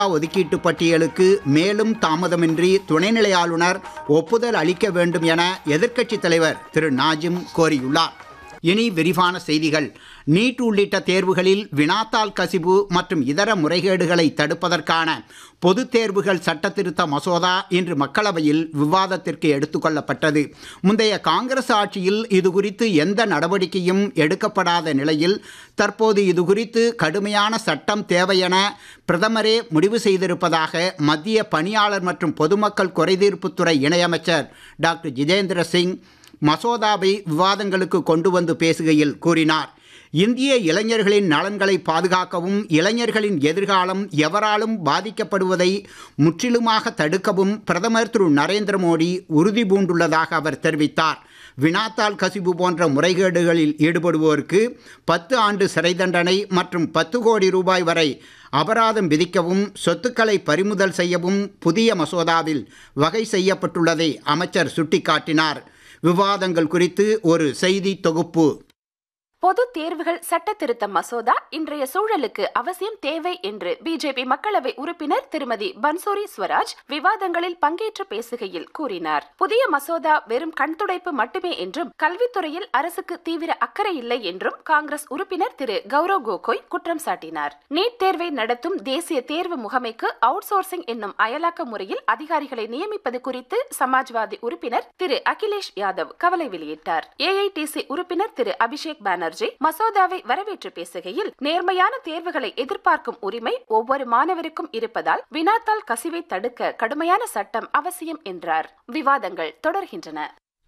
ஒதுக்கீட்டு பட்டியலுக்கு மேலும் தாமதமின்றி துணைநிலை ஆளுநர் ஒப்புதல் அளிக்க வேண்டும் என எதிர்க்கட்சித் தலைவர் திரு நாஜிம் கோரியுள்ளார் இனி விரிவான செய்திகள் நீட் உள்ளிட்ட தேர்வுகளில் வினாத்தாள் கசிவு மற்றும் இதர முறைகேடுகளை தடுப்பதற்கான பொதுத் தேர்வுகள் சட்டத்திருத்த மசோதா இன்று மக்களவையில் விவாதத்திற்கு எடுத்துக்கொள்ளப்பட்டது முந்தைய காங்கிரஸ் ஆட்சியில் இது குறித்து எந்த நடவடிக்கையும் எடுக்கப்படாத நிலையில் தற்போது இது குறித்து கடுமையான சட்டம் தேவை என பிரதமரே முடிவு செய்திருப்பதாக மத்திய பணியாளர் மற்றும் பொதுமக்கள் குறைதீர்ப்புத்துறை இணையமைச்சர் டாக்டர் ஜிதேந்திர சிங் மசோதாவை விவாதங்களுக்கு கொண்டு வந்து பேசுகையில் கூறினார் இந்திய இளைஞர்களின் நலன்களை பாதுகாக்கவும் இளைஞர்களின் எதிர்காலம் எவராலும் பாதிக்கப்படுவதை முற்றிலுமாக தடுக்கவும் பிரதமர் திரு நரேந்திர மோடி உறுதி பூண்டுள்ளதாக அவர் தெரிவித்தார் வினாத்தாள் கசிவு போன்ற முறைகேடுகளில் ஈடுபடுவோருக்கு பத்து ஆண்டு சிறை தண்டனை மற்றும் பத்து கோடி ரூபாய் வரை அபராதம் விதிக்கவும் சொத்துக்களை பறிமுதல் செய்யவும் புதிய மசோதாவில் வகை செய்யப்பட்டுள்ளதை அமைச்சர் சுட்டிக்காட்டினார் விவாதங்கள் குறித்து ஒரு செய்தி தொகுப்பு பொது தேர்வுகள் சட்ட திருத்த மசோதா இன்றைய சூழலுக்கு அவசியம் தேவை என்று பிஜேபி மக்களவை உறுப்பினர் திருமதி பன்சோரி ஸ்வராஜ் விவாதங்களில் பங்கேற்று பேசுகையில் கூறினார் புதிய மசோதா வெறும் கண்துடைப்பு மட்டுமே என்றும் கல்வித்துறையில் அரசுக்கு தீவிர அக்கறை இல்லை என்றும் காங்கிரஸ் உறுப்பினர் திரு கௌரவ் கோகோய் குற்றம் சாட்டினார் நீட் தேர்வை நடத்தும் தேசிய தேர்வு முகமைக்கு அவுட் சோர்சிங் என்னும் அயலாக்க முறையில் அதிகாரிகளை நியமிப்பது குறித்து சமாஜ்வாதி உறுப்பினர் திரு அகிலேஷ் யாதவ் கவலை வெளியிட்டார் ஏஐடிசி உறுப்பினர் திரு அபிஷேக் பானர்ஜி மசோதாவை வரவேற்று பேசுகையில் நேர்மையான தேர்வுகளை எதிர்பார்க்கும் உரிமை ஒவ்வொரு மாணவருக்கும் இருப்பதால் வினாத்தாள் கசிவை தடுக்க கடுமையான சட்டம் அவசியம் என்றார் விவாதங்கள் தொடர்கின்றன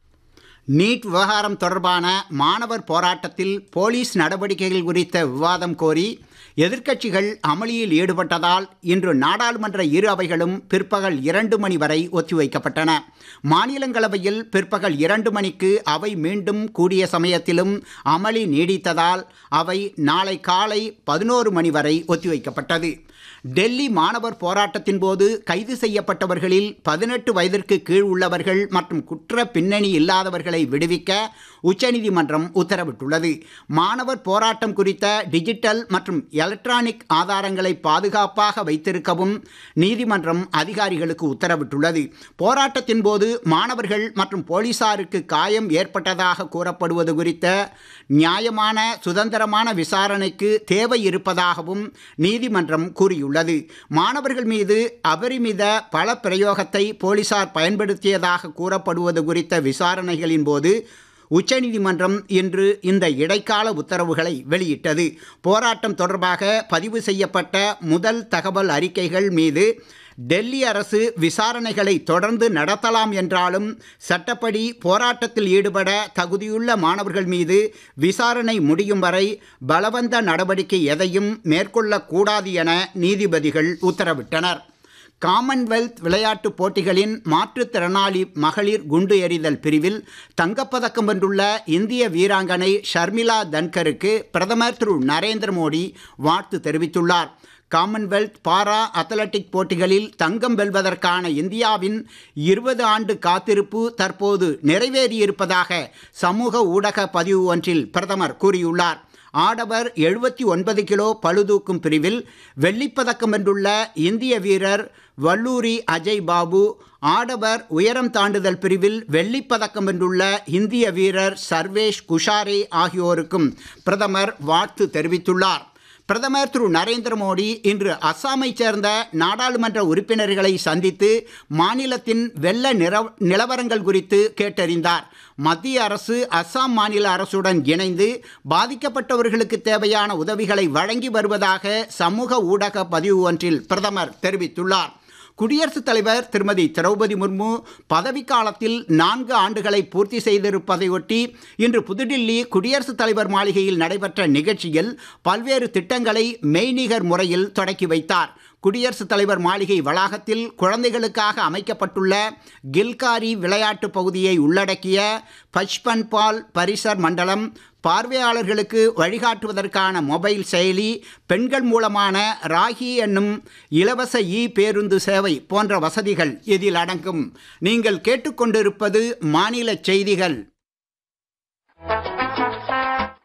நீட் விவகாரம் தொடர்பான மாணவர் போராட்டத்தில் போலீஸ் நடவடிக்கைகள் குறித்த விவாதம் கோரி எதிர்க்கட்சிகள் அமளியில் ஈடுபட்டதால் இன்று நாடாளுமன்ற இரு அவைகளும் பிற்பகல் இரண்டு மணி வரை ஒத்திவைக்கப்பட்டன மாநிலங்களவையில் பிற்பகல் இரண்டு மணிக்கு அவை மீண்டும் கூடிய சமயத்திலும் அமளி நீடித்ததால் அவை நாளை காலை பதினோரு மணி வரை ஒத்திவைக்கப்பட்டது டெல்லி மாணவர் போராட்டத்தின் போது கைது செய்யப்பட்டவர்களில் பதினெட்டு வயதிற்கு கீழ் உள்ளவர்கள் மற்றும் குற்ற பின்னணி இல்லாதவர்களை விடுவிக்க உச்சநீதிமன்றம் உத்தரவிட்டுள்ளது மாணவர் போராட்டம் குறித்த டிஜிட்டல் மற்றும் எலக்ட்ரானிக் ஆதாரங்களை பாதுகாப்பாக வைத்திருக்கவும் நீதிமன்றம் அதிகாரிகளுக்கு உத்தரவிட்டுள்ளது போராட்டத்தின் போது மாணவர்கள் மற்றும் போலீசாருக்கு காயம் ஏற்பட்டதாக கூறப்படுவது குறித்த நியாயமான சுதந்திரமான விசாரணைக்கு தேவை இருப்பதாகவும் நீதிமன்றம் கூறியுள்ளது மாணவர்கள் மீது அபரிமித பல பிரயோகத்தை போலீசார் பயன்படுத்தியதாக கூறப்படுவது குறித்த விசாரணைகளின் போது உச்சநீதிமன்றம் இன்று இந்த இடைக்கால உத்தரவுகளை வெளியிட்டது போராட்டம் தொடர்பாக பதிவு செய்யப்பட்ட முதல் தகவல் அறிக்கைகள் மீது டெல்லி அரசு விசாரணைகளை தொடர்ந்து நடத்தலாம் என்றாலும் சட்டப்படி போராட்டத்தில் ஈடுபட தகுதியுள்ள மாணவர்கள் மீது விசாரணை முடியும் வரை பலவந்த நடவடிக்கை எதையும் மேற்கொள்ளக்கூடாது என நீதிபதிகள் உத்தரவிட்டனர் காமன்வெல்த் விளையாட்டுப் போட்டிகளின் மாற்றுத்திறனாளி மகளிர் குண்டு எறிதல் பிரிவில் தங்கப்பதக்கம் வென்றுள்ள இந்திய வீராங்கனை ஷர்மிளா தன்கருக்கு பிரதமர் திரு நரேந்திர மோடி வாழ்த்து தெரிவித்துள்ளார் காமன்வெல்த் பாரா அத்லட்டிக் போட்டிகளில் தங்கம் வெல்வதற்கான இந்தியாவின் இருபது ஆண்டு காத்திருப்பு தற்போது நிறைவேறியிருப்பதாக சமூக ஊடக பதிவு ஒன்றில் பிரதமர் கூறியுள்ளார் ஆடவர் எழுபத்தி ஒன்பது கிலோ பளுதூக்கும் பிரிவில் வெள்ளிப்பதக்கம் வென்றுள்ள இந்திய வீரர் வல்லூரி அஜய் பாபு ஆடவர் உயரம் தாண்டுதல் பிரிவில் வெள்ளிப்பதக்கம் வென்றுள்ள இந்திய வீரர் சர்வேஷ் குஷாரே ஆகியோருக்கும் பிரதமர் வாழ்த்து தெரிவித்துள்ளார் பிரதமர் திரு நரேந்திர மோடி இன்று அஸ்ஸாமைச் சேர்ந்த நாடாளுமன்ற உறுப்பினர்களை சந்தித்து மாநிலத்தின் வெள்ள நிற நிலவரங்கள் குறித்து கேட்டறிந்தார் மத்திய அரசு அஸ்ஸாம் மாநில அரசுடன் இணைந்து பாதிக்கப்பட்டவர்களுக்கு தேவையான உதவிகளை வழங்கி வருவதாக சமூக ஊடக பதிவு ஒன்றில் பிரதமர் தெரிவித்துள்ளார் குடியரசுத் தலைவர் திருமதி திரௌபதி முர்மு பதவிக்காலத்தில் நான்கு ஆண்டுகளை பூர்த்தி செய்திருப்பதையொட்டி இன்று புதுடில்லி குடியரசுத் தலைவர் மாளிகையில் நடைபெற்ற நிகழ்ச்சியில் பல்வேறு திட்டங்களை மெய்நிகர் முறையில் தொடக்கி வைத்தார் குடியரசுத் தலைவர் மாளிகை வளாகத்தில் குழந்தைகளுக்காக அமைக்கப்பட்டுள்ள கில்காரி விளையாட்டு பகுதியை உள்ளடக்கிய பச்பன் பால் பரிசர் மண்டலம் பார்வையாளர்களுக்கு வழிகாட்டுவதற்கான மொபைல் செயலி பெண்கள் மூலமான ராகி என்னும் இலவச இ பேருந்து சேவை போன்ற வசதிகள் இதில் அடங்கும் நீங்கள் கேட்டுக்கொண்டிருப்பது மாநில செய்திகள்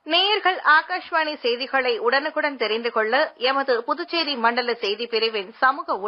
நேயர்கள் ஆகாஷ்வாணி செய்திகளை உடனுக்குடன் தெரிந்து கொள்ள எமது புதுச்சேரி மண்டல செய்தி பிரிவின் சமூக